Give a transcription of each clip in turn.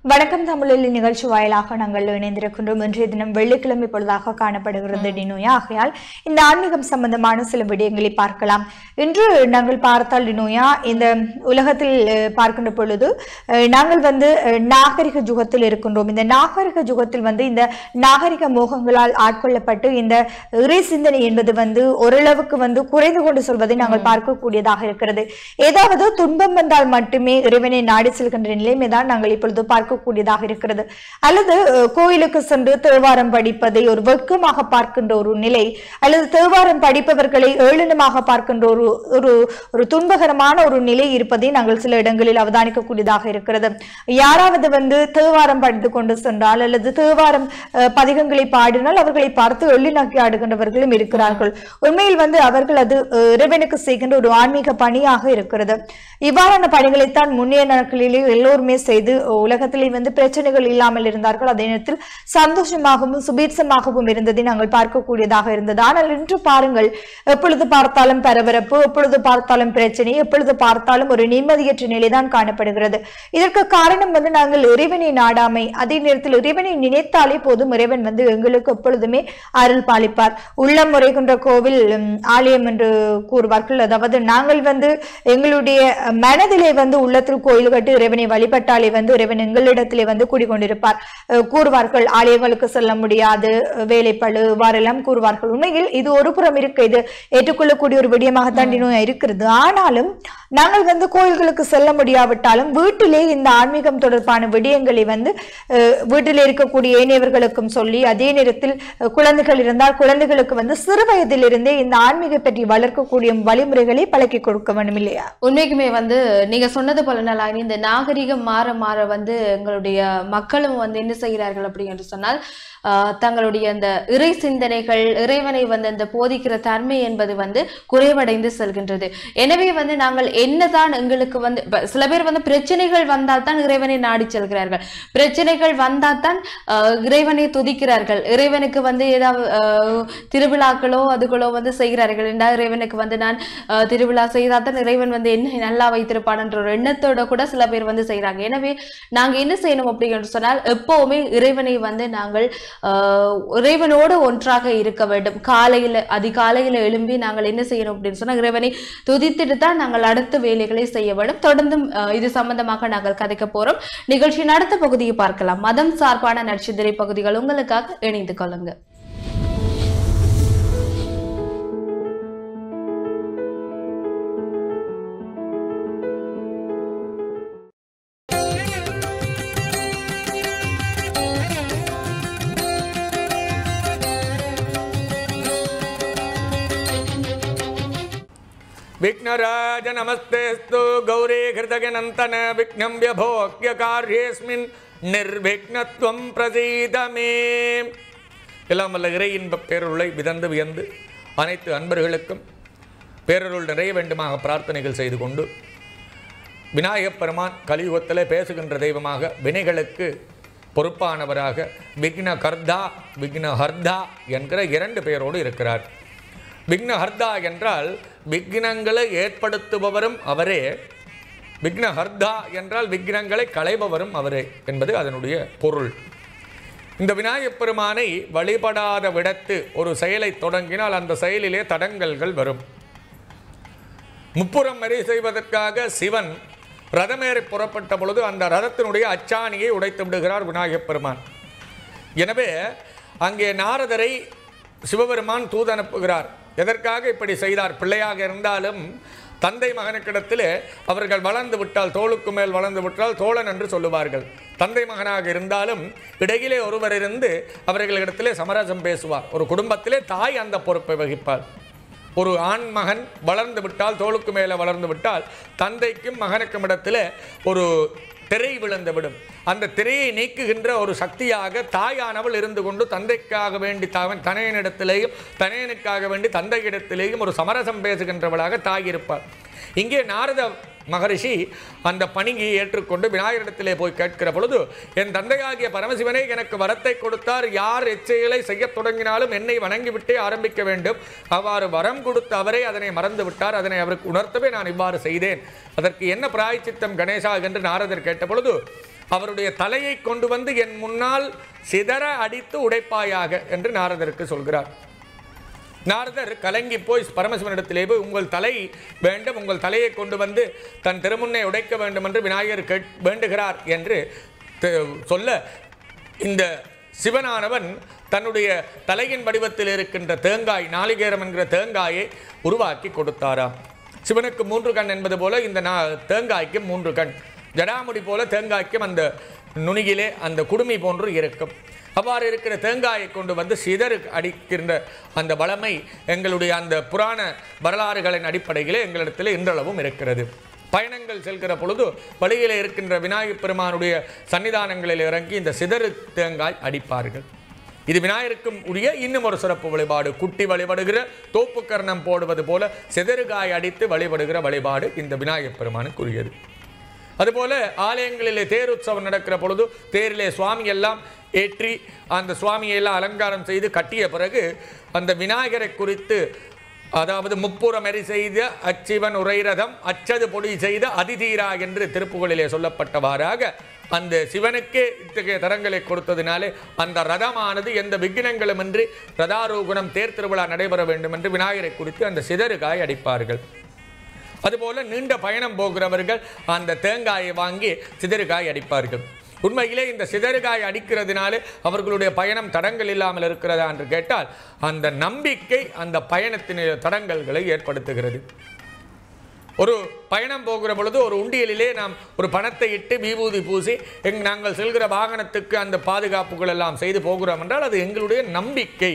வணக்கம் தமிழில் நிகழ்ச்சி வாயிலாக நாங்கள் இணைந்திருக்கின்றோம் இன்றைய தினம் வெள்ளிக்கிழமை பொழுதாக காணப்படுகிறது டினோயா ஆகையால் இந்த ஆன்மீகம் சம்பந்தமான சில விடயங்களை பார்க்கலாம் இன்று நாங்கள் பார்த்தால் டினோயா இந்த உலகத்தில் அஹ், பார்க்கின்ற பொழுது அஹ், நாங்கள் வந்து அஹ், நாகரிக யுகத்தில் இருக்கின்றோம் இந்த நாகரிக யுகத்தில் வந்து இந்த நாகரிக மோகங்களால் ஆட்கொள்ளப்பட்டு இந்த இறை சிந்தனை என்பது வந்து ஓரளவுக்கு வந்து குறைந்து கொண்டு சொல்வதை நாங்கள் பார்க்கக்கூடியதாக இருக்கிறது ஏதாவது துன்பம் வந்தால் மட்டுமே இறைவனை நாடி செல்கின்ற நிலைமை தான் நாங்கள் இப்பொழுது பார்க்கக்கூடியதாக இருக்கிறது அல்லது அஹ், கோயிலுக்கு சென்று தேவாரம் படிப்பதை ஒரு வெட்கமாக பார்க்கின்ற ஒரு நிலை அல்லது தேவாரம் படிப்பவர்களை ஏளனமாக பார்க்கின்ற ஒரு ஒரு ஒரு துன்பகரமான ஒரு நிலை இருப்பதை நாங்கள் சில இடங்களில் அவதானிக்கக்கூடியதாக இருக்கிறது யாராவது வந்து தேவாரம் படித்து கொண்டு சென்றால் அல்லது தேவாரம் அஹ், பதிகங்களை பாடினால் அவர்களை பார்த்து எள்ளி நோக்கி ஆடுகின்றவர்களும் இருக்கிறார்கள் உண்மையில் வந்து அவர்கள் அது அஹ், இறைவனுக்கு செய்கின்ற ஒரு ஆன்மீக பணியாக இருக்கிறது இவ்வாறான பணிகளைத்தான் முன்னைய நாட்களிலே எல்லோருமே செய்து உலகத்திலே வந்து பிரச்சனைகள் இல்லாமல் இருந்தார்கள் அதே நேரத்தில் சந்தோஷமாகவும் சுபீட்சமாகவும் இருந்ததை நாங்கள் பார்க்கக்கூடியதாக இருந்தது ஆனால் இன்று பாருங்கள் எப்பொழுது பார்த்தாலும் பரபரப்பு எப்பொழுது பார்த்தாலும் பிரச்சனை எப்பொழுது பார்த்தாலும் ஒரு நிம்மதியற்ற நிலைதான் காணப்படுகிறது இதற்கு காரணம் வந்து நாங்கள் இறைவனை நாடாமை அதே நேரத்தில் இறைவனை நினைத்தாலே போதும் இறைவன் வந்து எங்களுக்கு எப்பொழுதுமே அருள் பாலிப்பார் உள்ளம் முறைகின்ற கோவில் உம், ஆலயம் என்று கூறுவார்கள் அதாவது நாங்கள் வந்து எங்களுடைய மனதிலே வந்து உள்ளத்தில் கோயில் கட்டி இறைவனை வழிபட்டாலே வந்து இறைவன் எங்களிடத்திலே வந்து குடிக்கொண்டிருப்பார் அஹ், கூறுவார்கள் ஆலயங்களுக்கு செல்ல முடியாது அஹ், வேலைப்பளு இவ்வாறெல்லாம் கூறுவார்கள் உண்மையில் இது ஒரு புறம் இருக்கு இது ஏற்றுக்கொள்ளக்கூடிய ஒரு விடயமாகத்தான் இன்னும் இருக்கிறது ஆனாலும் நாங்கள் வந்து கோயில்களுக்கு செல்ல முடியாவிட்டாலும் வீட்டிலே இந்த ஆன்மீகம் தொடர்பான விடயங்களை வந்து அஹ், வீட்டிலே இருக்கக்கூடிய ஏனையவர்களுக்கும் சொல்லி அதே நேரத்தில் அஹ், குழந்தைகள் இருந்தால் குழந்தைகளுக்கு வந்து சிறு வயதிலிருந்தே இந்த ஆன்மீக பற்றி வளர்க்கக்கூடிய வழிமுறைகளை பழக்கி கொடுக்க வேண்டும் இல்லையா உண்மைக்குமே வந்து நீங்க சொன்னது போல நலாயினி இந்த நாகரிகம் மாற மாற வந்து எங்களுடைய மக்களும் வந்து என்ன செய்கிறார்கள் அப்படி என்று சொன்னால் ஆஹ் தங்களுடைய அந்த இறை சிந்தனைகள் இறைவனை வந்து அந்த போதிக்கிற தன்மை என்பது வந்து குறைவடைந்து செல்கின்றது எனவே வந்து நாங்கள் என்னதான் எங்களுக்கு வந்து இப்ப சில பேர் வந்து பிரச்சனைகள் வந்தால் தான் இறைவனை நாடி செல்கிறார்கள் பிரச்சனைகள் வந்தால் தான் ஆஹ் இறைவனை துதிக்கிறார்கள் இறைவனுக்கு வந்து ஏதாவது ஆஹ் திருவிழாக்களோ அதுகளோ வந்து செய்கிறார்கள் என்றால் இறைவனுக்கு வந்து நான் ஆஹ் திருவிழா செய்தால் தான் இறைவன் வந்து என்ன நல்லா வைத்திருப்பான்ன்ற ஒரு எண்ணத்தோட கூட சில பேர் வந்து செய்கிறாங்க எனவே நாங்க என்ன செய்யணும் அப்படின்னு சொன்னால் எப்பவுமே இறைவனை வந்து நாங்கள் ஆஹ் இறைவனோடு ஒன்றாக இருக்க வேண்டும் காலையில அதிகாலையில எழும்பி நாங்கள் என்ன செய்யணும் அப்படின்னு சொன்னா இறைவனை துதித்துட்டு தான் நாங்கள் அடுத்த வேலைகளை செய்ய வேண்டும் தொடர்ந்தும் ஆஹ் இது சம்பந்தமாக நாங்கள் கதைக்க போறோம் நிகழ்ச்சியின் அடுத்த பகுதியை பார்க்கலாம் மதம் சார்பான நட்சத்திரை பகுதிகள் உங்களுக்காக இணைந்து கொள்ளுங்க विघ्नराज नमस्तेस्तु गौरी हृदयनन्तन विघ्नं व्यभोग्य कार्येऽस्मिन् நிர்விக்னத்துவம் பிரசீதமே எல்லாம் வல்ல இறை இன்பப் பேரருளை விதந்து வியந்து அனைத்து அன்பர்களுக்கும் பேரருள் நிறைய வேண்டுமாக பிரார்த்தனைகள் செய்து கொண்டு விநாயகப் பெருமான் கலியுகத்திலே பேசுகின்ற தெய்வமாக வினைகளுக்கு பொறுப்பானவராக விக்ன கர்தா விக்ன ஹர்தா என்கிற இரண்டு பெயரோடு இருக்கிறார் விக்ன ஹர்தா என்றால் விக்னங்களை ஏற்படுத்துபவரும் அவரே விக்ன ஹர்தா என்றால் விக்னங்களை களைபவரும் அவரே என்பது அதனுடைய பொருள் இந்த விநாயகப் பெருமானை வழிபடாத விடத்து ஒரு செயலை தொடங்கினால் அந்த செயலிலே தடங்கல்கள் வரும் முப்புறம் வரை செய்வதற்காக சிவன் ரதமேறி புறப்பட்ட பொழுது அந்த ரதத்தினுடைய அச்சாணியை உடைத்து விடுகிறார் விநாயகப் பெருமான் எனவே அங்கே நாரதரை சிவபெருமான் தூது அனுப்புகிறார் எதற்காக இப்படி செய்தார் பிள்ளையாக இருந்தாலும் தந்தை மகனுக்கிடத்திலே அவர்கள் வளர்ந்து விட்டால் தோளுக்கு மேல் வளர்ந்து விட்டால் தோழன் என்று சொல்லுவார்கள் தந்தை மகனாக இருந்தாலும் இடையிலே ஒருவர் இருந்து அவர்களிடத்திலே சமரசம் பேசுவார் ஒரு குடும்பத்திலே தாய் அந்த பொறுப்பை வகிப்பார் ஒரு ஆண் மகன் வளர்ந்து விட்டால் தோளுக்கு மேலே வளர்ந்து விட்டால் தந்தைக்கும் மகனுக்கும் இடத்துல ஒரு திரை விழுந்து விடும் அந்த திரையை நீக்குகின்ற ஒரு சக்தியாக தாயானவள் இருந்து கொண்டு தந்தைக்காக வேண்டி தவன் தனையனிடத்திலேயும் தனையனுக்காக வேண்டி தந்தையிடத்திலேயும் ஒரு சமரசம் பேசுகின்றவளாக தாய் இருப்பார் இங்கே நாரத மகரிஷி அந்த பணியை ஏற்றுக்கொண்டு விநாயகரிடத்திலே போய் கேட்கிற பொழுது என் தந்தையாகிய பரமசிவனே எனக்கு வரத்தை கொடுத்தார் யார் எச்செயலை செய்யத் தொடங்கினாலும் என்னை வணங்கிவிட்டே ஆரம்பிக்க வேண்டும் அவ்வாறு வரம் கொடுத்த அவரே அதனை மறந்து விட்டார் அதனை அவருக்கு உணர்த்தவே நான் இவ்வாறு செய்தேன் அதற்கு என்ன பிராயச்சித்தம் கணேசா என்று நாரதர் கேட்ட பொழுது அவருடைய தலையை கொண்டு வந்து என் முன்னால் சிதற அடித்து உடைப்பாயாக என்று நாரதருக்கு சொல்கிறார் நாரதர் கலங்கி போய் பரமசிவனிடத்திலே போய் உங்கள் தலை வேண்டும் உங்கள் தலையை கொண்டு வந்து தன் திருமுன்னை உடைக்க வேண்டும் என்று விநாயகர் கேட் வேண்டுகிறார் என்று த- சொல்ல இந்த சிவனானவன் தன்னுடைய தலையின் வடிவத்தில் இருக்கின்ற தேங்காய் நாளிகேரம் என்கிற தேங்காயை உருவாக்கி கொடுத்தாராம் சிவனுக்கு மூன்று கண் என்பது போல இந்த நா தேங்காய்க்கு மூன்று கண் ஜடாமுடி போல தேங்காய்க்கும் அந்த நுனியிலே அந்த குடுமி போன்று இருக்கும் அவ்வாறு இருக்கிற தேங்காயை கொண்டு வந்து சிதறு அடிக்கின்ற அந்த வளமை எங்களுடைய அந்த புராண வரலாறுகளின் அடிப்படையிலே எங்களிடத்தில் இன்றளவும் இருக்கிறது பயணங்கள் செல்கிற பொழுது வழியிலே இருக்கின்ற விநாயகப் பெருமானுடைய சன்னிதானங்களில் இறங்கி இந்த சிதறு தேங்காய் அடிப்பார்கள் இது விநாயகருக்கும் உரிய இன்னும் ஒரு சிறப்பு வழிபாடு குட்டி வழிபடுகிற தோப்பு கர்ணம் போடுவது போல சிதறுகாய் அடித்து வழிபடுகிற வழிபாடு இந்த விநாயகப் பெருமானுக்குரியது அதுபோல ஆலயங்களிலே தேர் உற்சவம் நடக்கிற பொழுது தேரிலே சுவாமி எல்லாம் ஏற்றி அந்த சுவாமியை எல்லாம் அலங்காரம் செய்து கட்டிய பிறகு அந்த விநாயகரை குறித்து அதாவது முப்புறமெறி செய்த அச்சிவன் உரைரதம் அச்சது பொடி செய்த அதிதீரா என்று திருப்புகளிலே சொல்லப்பட்டவாறாக அந்த சிவனுக்கே இத்தகைய தரங்களை கொடுத்ததினாலே அந்த ரதமானது எந்த விக்னங்களுமின்றி ரதாரோகுணம் தேர் திருவிழா நடைபெற வேண்டும் என்று விநாயகரை குறித்து அந்த சிதறுகாய் அடிப்பார்கள் அதுபோல நீண்ட பயணம் போகிறவர்கள் அந்த தேங்காயை வாங்கி சிதறுகாய் அடிப்பார்கள் உண்மையிலே இந்த சிதறுகாய் அடிக்கிறதுனாலே அவர்களுடைய பயணம் தடங்கள் இல்லாமல் இருக்கிறதா என்று கேட்டால் அந்த நம்பிக்கை அந்த பயணத்தின் தடங்கல்களை ஏற்படுத்துகிறது ஒரு பயணம் போகிற பொழுது ஒரு உண்டியலிலே நாம் ஒரு பணத்தை இட்டு விபூதி பூசி எங் நாங்கள் செல்கிற வாகனத்துக்கு அந்த பாதுகாப்புகள் எல்லாம் செய்து போகிறோம் என்றால் அது எங்களுடைய நம்பிக்கை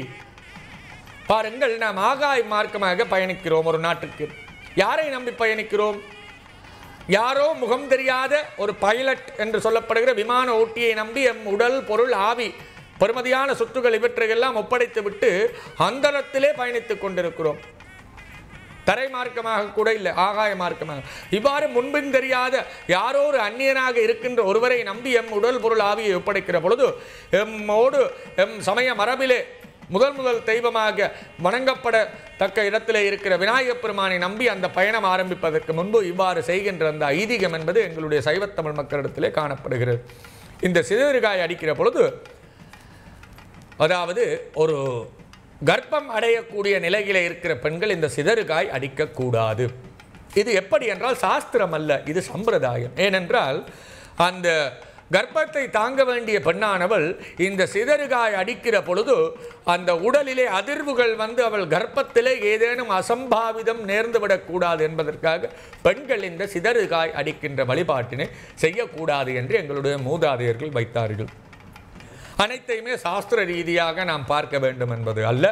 பாருங்கள் நாம் ஆகாய் மார்க்கமாக பயணிக்கிறோம் ஒரு நாட்டுக்கு யாரை நம்பி பயணிக்கிறோம் யாரோ முகம் தெரியாத ஒரு பைலட் என்று சொல்லப்படுகிற விமான ஓட்டியை நம்பி எம் உடல் பொருள் ஆவி பெருமதியான சொத்துக்கள் இவற்றையெல்லாம் ஒப்படைத்து விட்டு அந்தரத்திலே பயணித்துக் கொண்டிருக்கிறோம் தரை மார்க்கமாக கூட இல்லை ஆகாய மார்க்கமாக இவ்வாறு முன்பின் தெரியாத யாரோ ஒரு அந்நியனாக இருக்கின்ற ஒருவரை நம்பி எம் உடல் பொருள் ஆவியை ஒப்படைக்கிற பொழுது எம்மோடு எம் சமய மரபிலே முதல் முதல் தெய்வமாக வணங்கப்படத்தக்க இடத்திலே இருக்கிற விநாயகப் பெருமானை நம்பி அந்த பயணம் ஆரம்பிப்பதற்கு முன்பு இவ்வாறு செய்கின்ற அந்த ஐதீகம் என்பது எங்களுடைய சைவத்தமிழ் மக்களிடத்திலே காணப்படுகிறது இந்த சிதறுகாய் அடிக்கிற பொழுது அதாவது ஒரு கர்ப்பம் அடையக்கூடிய நிலையில இருக்கிற பெண்கள் இந்த சிதறுகாய் அடிக்கக்கூடாது இது எப்படி என்றால் சாஸ்திரம் அல்ல இது சம்பிரதாயம் ஏனென்றால் அந்த கர்ப்பத்தை தாங்க வேண்டிய பெண்ணானவள் இந்த சிதறுகாய் அடிக்கிற பொழுது அந்த உடலிலே அதிர்வுகள் வந்து அவள் கர்ப்பத்திலே ஏதேனும் அசம்பாவிதம் நேர்ந்து விடக்கூடாது என்பதற்காக பெண்கள் இந்த சிதறுகாய் அடிக்கின்ற வழிபாட்டினை செய்யக்கூடாது என்று எங்களுடைய மூதாதையர்கள் வைத்தார்கள் அனைத்தையுமே சாஸ்திர ரீதியாக நாம் பார்க்க வேண்டும் என்பது அல்ல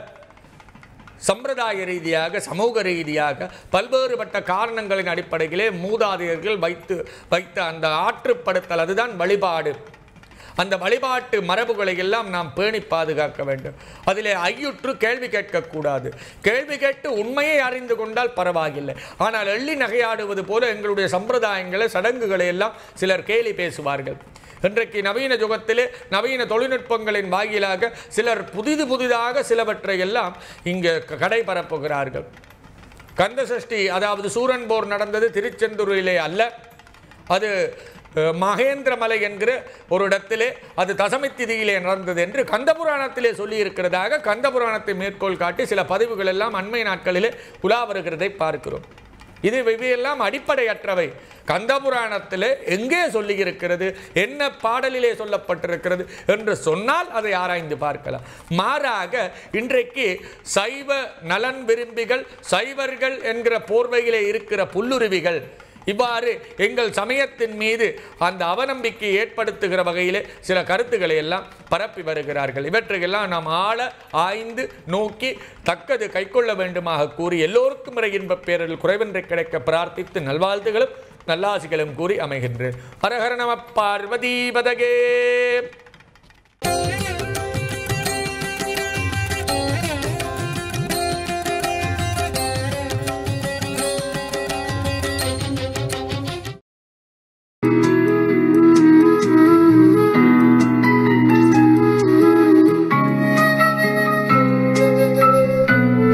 சம்பிரதாய ரீதியாக சமூக ரீதியாக பல்வேறுபட்ட காரணங்களின் அடிப்படையிலே மூதாதையர்கள் வைத்து வைத்த அந்த ஆற்றுப்படுத்தல் அதுதான் வழிபாடு அந்த வழிபாட்டு மரபுகளை எல்லாம் நாம் பேணி பாதுகாக்க வேண்டும் அதிலே ஐயுற்று கேள்வி கேட்கக்கூடாது கேள்வி கேட்டு உண்மையை அறிந்து கொண்டால் பரவாயில்லை ஆனால் எள்ளி நகையாடுவது போல எங்களுடைய சம்பிரதாயங்களை சடங்குகளை எல்லாம் சிலர் கேலி பேசுவார்கள் இன்றைக்கு நவீன யுகத்திலே நவீன தொழில்நுட்பங்களின் வாயிலாக சிலர் புதிது புதிதாக சிலவற்றை எல்லாம் இங்கே க- கடை பரப்புகிறார்கள் கந்த சஷ்டி அதாவது சூரன் போர் நடந்தது திருச்செந்தூரிலே அல்ல அது அஹ், மகேந்திரமலை என்கிற ஒரு இடத்திலே அது தசமி திதியிலே நடந்தது என்று கந்தபுராணத்திலே சொல்லி இருக்கிறதாக கந்தபுராணத்தை மேற்கோள் காட்டி சில பதிவுகள் எல்லாம் அண்மை நாட்களிலே உலா வருகிறதை பார்க்கிறோம் இது இவையெல்லாம் அடிப்படையற்றவை கந்தபுராணத்திலே எங்கே சொல்லி இருக்கிறது என்ன பாடலிலே சொல்லப்பட்டிருக்கிறது என்று சொன்னால் அதை ஆராய்ந்து பார்க்கலாம் மாறாக இன்றைக்கு சைவ நலன் விரும்பிகள் சைவர்கள் என்கிற போர்வையிலே இருக்கிற புல்லுருவிகள் இவ்வாறு எங்கள் சமயத்தின் மீது அந்த அவநம்பிக்கை ஏற்படுத்துகிற வகையிலே சில கருத்துக்களை எல்லாம் பரப்பி வருகிறார்கள் இவற்றையெல்லாம் நாம் ஆழ ஆய்ந்து நோக்கி தக்கது கைக்கொள்ள வேண்டுமாக கூறி எல்லோருக்கும் இறை இன்பப் பேரில் குறைவின்றி கிடைக்க பிரார்த்தித்து நல்வாழ்த்துகளும் நல்லாசிகளும் கூறி அமைகின்றேன் ஹரஹர நம பார்வதீபதகே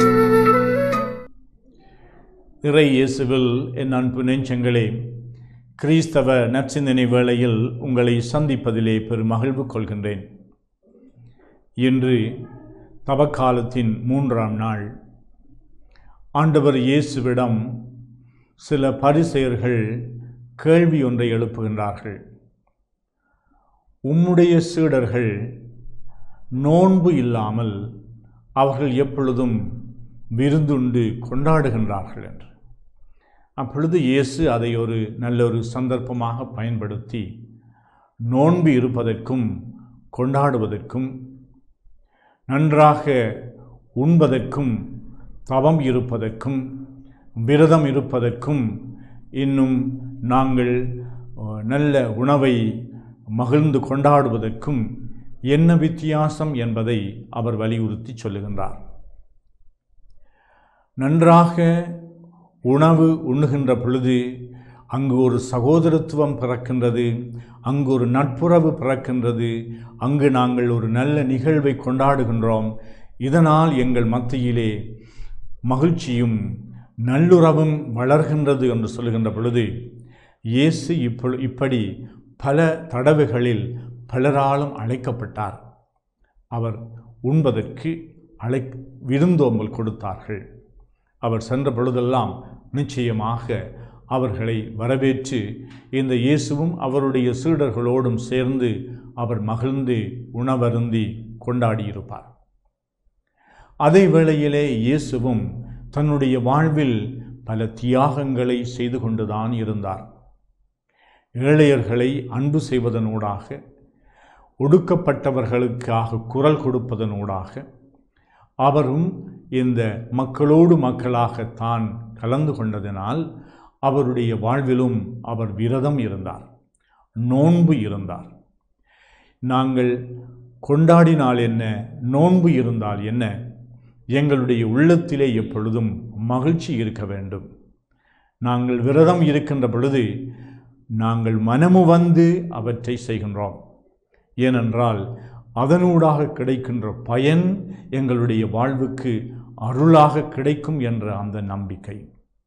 இறை இயேசுவில் என் அன்பு நெஞ்சங்களே கிறிஸ்தவ நற்சிந்தனை வேளையில் உங்களை சந்திப்பதிலே பெரும் மகிழ்வு கொள்கின்றேன் இன்று தவக்காலத்தின் மூன்றாம் நாள் ஆண்டவர் இயேசுவிடம் சில பரிசெயர்கள் கேள்வி ஒன்றை எழுப்புகின்றார்கள் உம்முடைய சீடர்கள் நோன்பு இல்லாமல் அவர்கள் எப்பொழுதும் விருந்துண்டு கொண்டாடுகின்றார்கள் என்று அப்பொழுது இயேசு அதை ஒரு நல்ல ஒரு சந்தர்ப்பமாக பயன்படுத்தி நோன்பு இருப்பதற்கும் கொண்டாடுவதற்கும் நன்றாக உண்பதற்கும் தவம் இருப்பதற்கும் விரதம் இருப்பதற்கும் இன்னும் நாங்கள் அஹ், நல்ல உணவை மகிழ்ந்து கொண்டாடுவதற்கும் என்ன வித்தியாசம் என்பதை அவர் வலியுறுத்தி சொல்லுகின்றார் நன்றாக உணவு உண்ணுகின்ற பொழுது அங்கு ஒரு சகோதரத்துவம் பிறக்கின்றது அங்கு ஒரு நட்புறவு பிறக்கின்றது அங்கு நாங்கள் ஒரு நல்ல நிகழ்வை கொண்டாடுகின்றோம் இதனால் எங்கள் மத்தியிலே மகிழ்ச்சியும் நல்லுறவும் வளர்கின்றது என்று சொல்லுகின்ற பொழுது இயேசு இப்போ இப்படி பல தடவைகளில் பலராலும் அழைக்கப்பட்டார் அவர் உண்பதற்கு அழை விருந்தோம்பல் கொடுத்தார்கள் அவர் சென்ற பொழுதெல்லாம் நிச்சயமாக அவர்களை வரவேற்று இந்த இயேசுவும் அவருடைய சீடர்களோடும் சேர்ந்து அவர் மகிழ்ந்து உணவருந்தி கொண்டாடியிருப்பார் அதே வேளையிலே இயேசுவும் தன்னுடைய வாழ்வில் பல தியாகங்களை செய்து கொண்டுதான் இருந்தார் ஏழையர்களை அன்பு செய்வதனூடாக ஒடுக்கப்பட்டவர்களுக்காக குரல் கொடுப்பதனூடாக அவரும் இந்த மக்களோடு மக்களாக தான் கலந்து கொண்டதினால் அவருடைய வாழ்விலும் அவர் விரதம் இருந்தார் நோன்பு இருந்தார் நாங்கள் கொண்டாடினால் என்ன நோன்பு இருந்தால் என்ன எங்களுடைய உள்ளத்திலே எப்பொழுதும் மகிழ்ச்சி இருக்க வேண்டும் நாங்கள் விரதம் இருக்கின்ற பொழுது நாங்கள் மனமு வந்து அவற்றை செய்கின்றோம் ஏனென்றால் அதனூடாக கிடைக்கின்ற பயன் எங்களுடைய வாழ்வுக்கு அருளாக கிடைக்கும் என்ற அந்த நம்பிக்கை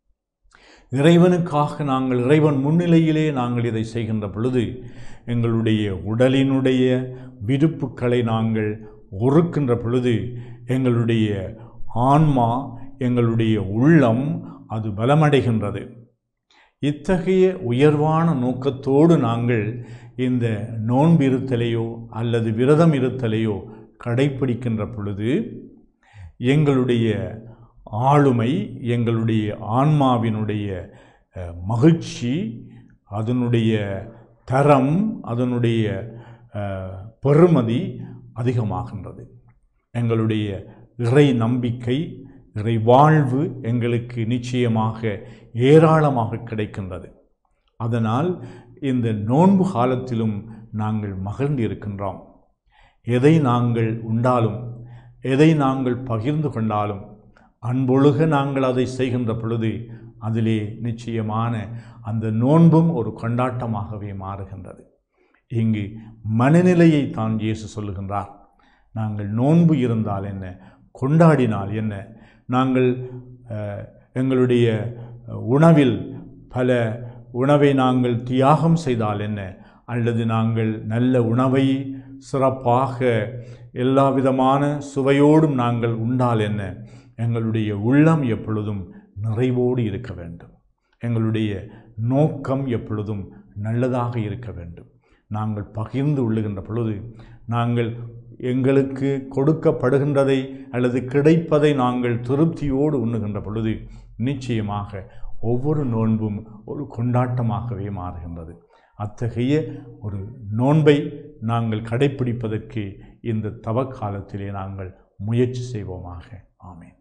இறைவனுக்காக நாங்கள் இறைவன் முன்னிலையிலே நாங்கள் இதை செய்கின்ற பொழுது எங்களுடைய உடலினுடைய விருப்புக்களை நாங்கள் ஒறுக்கின்ற பொழுது எங்களுடைய ஆன்மா எங்களுடைய உள்ளம் அது பலமடைகின்றது இத்தகைய உயர்வான நோக்கத்தோடு நாங்கள் இந்த நோன்பு இருத்தலையோ அல்லது விரதம் இருத்தலையோ கடைப்பிடிக்கின்ற பொழுது எங்களுடைய ஆளுமை எங்களுடைய ஆன்மாவினுடைய அஹ், மகிழ்ச்சி அதனுடைய தரம் அதனுடைய அஹ், பெறுமதி அதிகமாகின்றது எங்களுடைய இறை நம்பிக்கை இறை வாழ்வு எங்களுக்கு நிச்சயமாக ஏராளமாக கிடைக்கின்றது அதனால் இந்த நோன்பு காலத்திலும் நாங்கள் மகிழ்ந்து இருக்கின்றோம் எதை நாங்கள் உண்டாலும் எதை நாங்கள் பகிர்ந்து கொண்டாலும் அன்பொழுக நாங்கள் அதை செய்கின்ற பொழுது அதிலே நிச்சயமான அந்த நோன்பும் ஒரு கொண்டாட்டமாகவே மாறுகின்றது இங்கு மனநிலையை தான் இயேசு சொல்லுகின்றார் நாங்கள் நோன்பு இருந்தால் என்ன கொண்டாடினால் என்ன நாங்கள் அஹ், எங்களுடைய உணவில் பல உணவை நாங்கள் தியாகம் செய்தால் என்ன அல்லது நாங்கள் நல்ல உணவை சிறப்பாக எல்லா விதமான சுவையோடும் நாங்கள் உண்டால் என்ன எங்களுடைய உள்ளம் எப்பொழுதும் நிறைவோடு இருக்க வேண்டும் எங்களுடைய நோக்கம் எப்பொழுதும் நல்லதாக இருக்க வேண்டும் நாங்கள் பகிர்ந்து உள்ளுகின்ற பொழுது நாங்கள் எங்களுக்கு கொடுக்கப்படுகின்றதை அல்லது கிடைப்பதை நாங்கள் திருப்தியோடு உண்ணுகின்ற பொழுது நிச்சயமாக ஒவ்வொரு நோன்பும் ஒரு கொண்டாட்டமாகவே மாறுகின்றது அத்தகைய ஒரு நோன்பை நாங்கள் கடைப்பிடிப்பதற்கு இந்த தவக்காலத்திலே நாங்கள் முயற்சி செய்வோமாக ஆமென்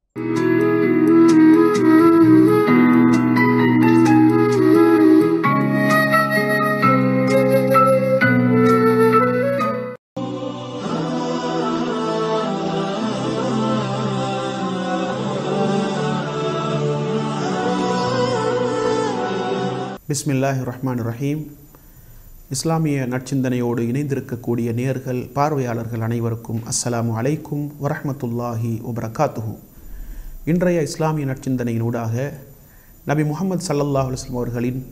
பிஸ்மில்லாஹி ரஹ்மான் ரஹீம் இஸ்லாமிய நற்சிந்தனையோடு இணைந்திருக்கக்கூடிய நேர்கள் பார்வையாளர்கள் அனைவருக்கும் அஸ்ஸலாமு அலைக்கும் வரஹ்மத்துல்லாஹி வபரகாத்துஹு இன்றைய இஸ்லாமிய நற்சிந்தனையினூடாக நபி முகமது சல்லல்லாஹு அலுவலம் அவர்களின்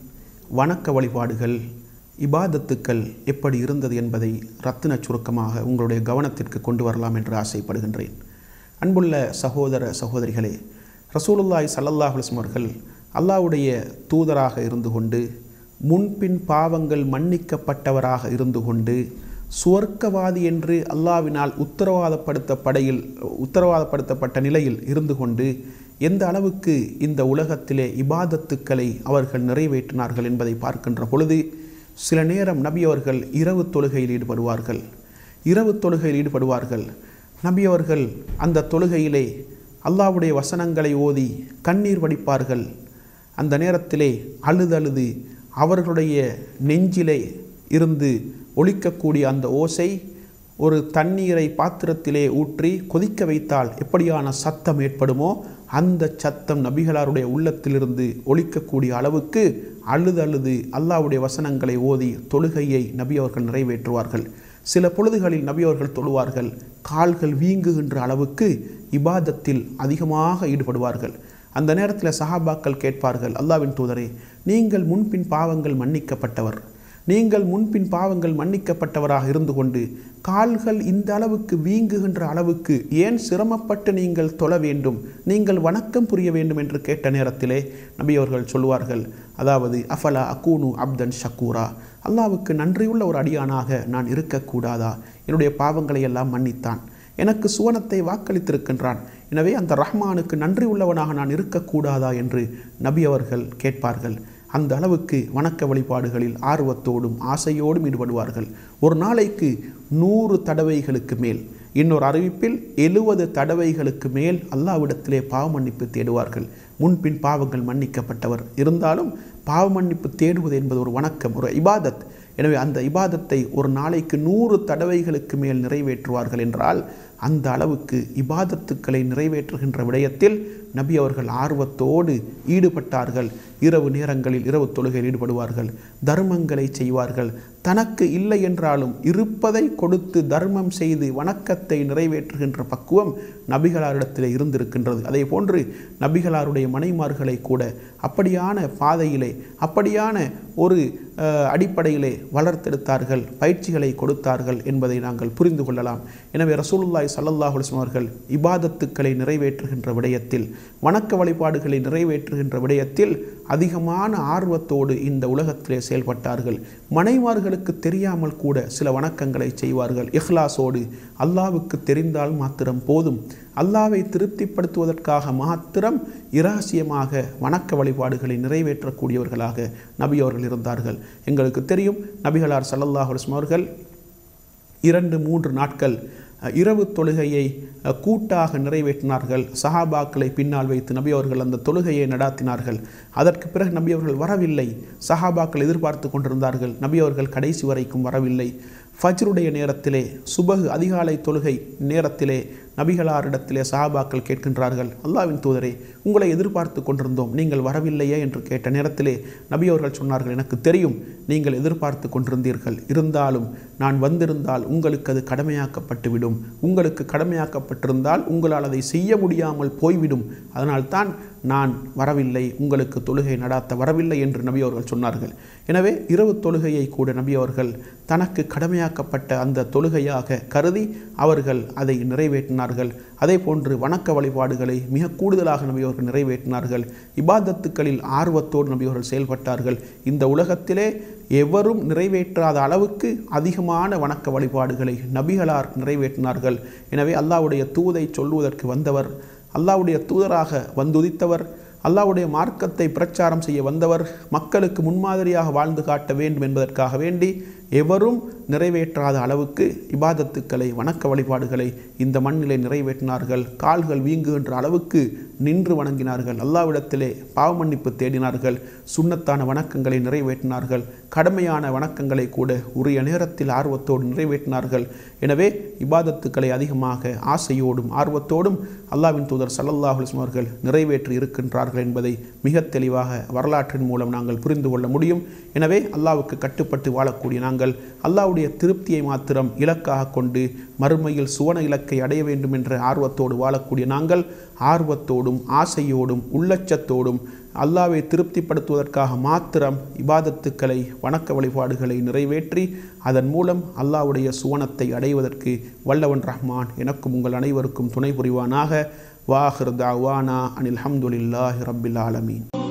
வணக்க வழிபாடுகள் இபாதத்துக்கள் எப்படி இருந்தது என்பதை ரத்தின சுருக்கமாக உங்களுடைய கவனத்திற்கு கொண்டு வரலாம் என்று ஆசைப்படுகின்றேன் அன்புள்ள சகோதர சகோதரிகளே ரசூலுல்லாய் சல்லல்லாஹ் அலிஸ்லம் அவர்கள் அல்லாஹ்வுடைய தூதராக இருந்து கொண்டு முன்பின் பாவங்கள் மன்னிக்கப்பட்டவராக இருந்து கொண்டு சுவர்க்கவாதி என்று அல்லாவினால் உத்தரவாதப்படுத்தப்படையில் உத்தரவாதப்படுத்தப்பட்ட நிலையில் இருந்து கொண்டு எந்த அளவுக்கு இந்த உலகத்திலே இபாதத்துக்களை அவர்கள் நிறைவேற்றினார்கள் என்பதை பார்க்கின்ற பொழுது சில நேரம் நபி அவர்கள் இரவு தொழுகையில் ஈடுபடுவார்கள் இரவு தொழுகையில் ஈடுபடுவார்கள் நபி அவர்கள் அந்த தொழுகையிலே அல்லாஹ்வுடைய வசனங்களை ஓதி கண்ணீர் வடிப்பார்கள் அந்த நேரத்திலே அழுதழுது அவர்களுடைய நெஞ்சிலே இருந்து ஒலிக்கக்கூடிய அந்த ஓசை ஒரு தண்ணீரை பாத்திரத்திலே ஊற்றி கொதிக்க வைத்தால் எப்படியான சத்தம் ஏற்படுமோ அந்த சத்தம் நபிகளாருடைய உள்ளத்திலிருந்து ஒலிக்கக்கூடிய அளவுக்கு அழுது அழுது அல்லாஹ்வுடைய வசனங்களை ஓதி தொழுகையை நபி அவர்கள் நிறைவேற்றுவார்கள் சில பொழுதுகளில் நபி அவர்கள் தொழுவார்கள் கால்கள் வீங்குகின்ற அளவுக்கு இபாதத்தில் அதிகமாக ஈடுபடுவார்கள் அந்த நேரத்தில் சஹாபாக்கள் கேட்பார்கள் அல்லாவின் தூதரே நீங்கள் முன்பின் பாவங்கள் மன்னிக்கப்பட்டவர் நீங்கள் முன்பின் பாவங்கள் மன்னிக்கப்பட்டவராக இருந்து கொண்டு கால்கள் இந்த அளவுக்கு வீங்குகின்ற அளவுக்கு ஏன் சிரமப்பட்டு நீங்கள் தொழ வேண்டும் நீங்கள் வணக்கம் புரிய வேண்டும் என்று கேட்ட நேரத்திலே நபி அவர்கள் சொல்வார்கள் அதாவது அஃபலா அக்கூனு அப்தன் ஷக்கூரா அல்லாவுக்கு நன்றியுள்ள ஒரு அடியானாக நான் இருக்கக்கூடாதா என்னுடைய பாவங்களை எல்லாம் மன்னித்தான் எனக்கு சுவனத்தை வாக்களித்திருக்கின்றான் எனவே அந்த ரஹ்மானுக்கு நன்றி உள்ளவனாக நான் இருக்கக்கூடாதா என்று நபி அவர்கள் கேட்பார்கள் அந்த அளவுக்கு வணக்க வழிபாடுகளில் ஆர்வத்தோடும் ஆசையோடும் ஈடுபடுவார்கள் ஒரு நாளைக்கு நூறு தடவைகளுக்கு மேல் இன்னொரு அறிவிப்பில் எழுவது தடவைகளுக்கு மேல் அல்லாவிடத்திலே பாவ மன்னிப்பு தேடுவார்கள் முன்பின் பாவங்கள் மன்னிக்கப்பட்டவர் இருந்தாலும் பாவ மன்னிப்பு தேடுவது என்பது ஒரு வணக்கம் ஒரு இபாதத் எனவே அந்த இபாதத்தை ஒரு நாளைக்கு நூறு தடவைகளுக்கு மேல் நிறைவேற்றுவார்கள் என்றால் அந்த அளவுக்கு இபாதத்துக்களை நிறைவேற்றுகின்ற விடயத்தில் நபி அவர்கள் ஆர்வத்தோடு ஈடுபட்டார்கள் இரவு நேரங்களில் இரவு தொழுகையில் ஈடுபடுவார்கள் தர்மங்களை செய்வார்கள் தனக்கு இல்லை என்றாலும் இருப்பதை கொடுத்து தர்மம் செய்து வணக்கத்தை நிறைவேற்றுகின்ற பக்குவம் நபிகளாரிடத்திலே இருந்திருக்கின்றது அதே போன்று நபிகளாருடைய மனைமார்களை கூட அப்படியான பாதையிலே அப்படியான ஒரு அஹ், அடிப்படையிலே வளர்த்தெடுத்தார்கள் பயிற்சிகளை கொடுத்தார்கள் என்பதை நாங்கள் புரிந்து கொள்ளலாம் எனவே ரசூலுல்லாய் சல்லல்லாஹு அலைஹி வஸல்லம் அவர்கள் இபாதத்துக்களை நிறைவேற்றுகின்ற விடயத்தில் வணக்க வழிபாடுகளை நிறைவேற்றுகின்ற விடயத்தில் அதிகமான ஆர்வத்தோடு இந்த உலகத்திலே செயல்பட்டார்கள் மனைமார்களுக்கு தெரியாமல் கூட சில வணக்கங்களை செய்வார்கள் இஹ்லாஸோடு அல்லாவுக்கு தெரிந்தால் மாத்திரம் போதும் அல்லாவை திருப்திப்படுத்துவதற்காக மாத்திரம் இரகசியமாக வணக்க வழிபாடுகளை நிறைவேற்றக்கூடியவர்களாக நபி அவர்கள் இருந்தார்கள் எங்களுக்கு தெரியும் நபிகளார் ஸல்லல்லாஹு அலைஹி வஸல்லம் அவர்கள் இரண்டு மூன்று நாட்கள் அஹ், இரவு தொழுகையை அஹ், கூட்டாக நிறைவேற்றினார்கள் சஹாபாக்களை பின்னால் வைத்து நபி அவர்கள் அந்த தொழுகையை நடாத்தினார்கள் அதற்கு பிறகு நபி அவர்கள் வரவில்லை சஹாபாக்கள் எதிர்பார்த்து கொண்டிருந்தார்கள் நபி அவர்கள் கடைசி வரைக்கும் வரவில்லை ஃபஜ்ருடைய நேரத்திலே சுபகு அதிகாலை தொழுகை நேரத்திலே நபிகளாரிடத்திலே சஹாபாக்கள் கேட்கின்றார்கள் அல்லாவின் தூதரே உங்களை எதிர்பார்த்து கொண்டிருந்தோம் நீங்கள் வரவில்லையே என்று கேட்ட நேரத்திலே நபி அவர்கள் சொன்னார்கள் எனக்கு தெரியும் நீங்கள் எதிர்பார்த்து கொண்டிருந்தீர்கள் இருந்தாலும் நான் வந்திருந்தால் உங்களுக்கு அது கடமையாக்கப்பட்டுவிடும் உங்களுக்கு கடமையாக்கப்பட்டிருந்தால் உங்களால் அதை செய்ய முடியாமல் போய்விடும் அதனால்தான் நான் வரவில்லை உங்களுக்கு தொழுகை நடாத்த வரவில்லை என்று நபி அவர்கள் சொன்னார்கள் எனவே இரவு தொழுகையை கூட நபி அவர்கள் தனக்கு கடமையாக்கப்பட்ட அந்த தொழுகையாக கருதி அவர்கள் அதை நிறைவேற்றினார்கள் அதே போன்று வணக்க வழிபாடுகளை மிக கூடுதலாக நபி அவர்கள் நிறைவேற்றினார்கள் இபாதத்துக்களில் ஆர்வத்தோடு நபி அவர்கள் செயல்பட்டார்கள் இந்த உலகத்திலே எவரும் நிறைவேற்றாத அளவுக்கு அதிகமான வணக்க வழிபாடுகளை நபிகளார் நிறைவேற்றினார்கள் எனவே அல்லாஹ்வுடைய தூதை சொல்லுவதற்கு வந்தவர் அல்லாஹ்வுடைய தூதராக வந்துதித்தவர் அல்லாஹ்வுடைய மார்க்கத்தை பிரச்சாரம் செய்ய வந்தவர் மக்களுக்கு முன்மாதிரியாக வாழ்ந்து காட்ட வேண்டும் என்பதற்காக வேண்டி எவரும் நிறைவேற்றாத அளவுக்கு இபாதத்துக்களை வணக்க வழிபாடுகளை இந்த மண்ணிலே நிறைவேற்றினார்கள் கால்கள் வீங்குகின்ற அளவுக்கு நின்று வணங்கினார்கள் அல்லாவிடத்திலே பாவ மன்னிப்பு தேடினார்கள் சுண்ணத்தான வணக்கங்களை நிறைவேற்றினார்கள் கடமையான வணக்கங்களை கூட உரிய நேரத்தில் ஆர்வத்தோடு நிறைவேற்றினார்கள் எனவே இபாதத்துக்களை அதிகமாக ஆசையோடும் ஆர்வத்தோடும் அல்லாவின் தூதர் ஸல்லல்லாஹு அலைஹி வஸல்லம் அவர்கள் நிறைவேற்றி இருக்கின்றார்கள் என்பதை மிக தெளிவாக வரலாற்றின் மூலம் நாங்கள் புரிந்து கொள்ள முடியும் எனவே அல்லாவுக்கு கட்டுப்பட்டு வாழக்கூடிய நாங்கள் நாங்கள் அல்லாஹ்வுடைய திருப்தியை மாத்திரம் இலக்காக கொண்டு மறுமையில் சுவன இலக்கை அடைய வேண்டும் என்ற ஆர்வத்தோடு வாழக்கூடிய நாங்கள் ஆர்வத்தோடும் ஆசையோடும் உள்ளச்சத்தோடும் அல்லாவை திருப்திப்படுத்துவதற்காக மாத்திரம் இபாதத்துக்களை வணக்க வழிபாடுகளை நிறைவேற்றி அதன் மூலம் அல்லாஹ்வுடைய சுவனத்தை அடைவதற்கு வல்லவன் ரஹ்மான் எனக்கும் உங்கள் அனைவருக்கும் துணை புரிவானாக வாஹிர் தாவானா அனில் ஹம்துலில்லாஹி ரப்பில் ஆலமீன்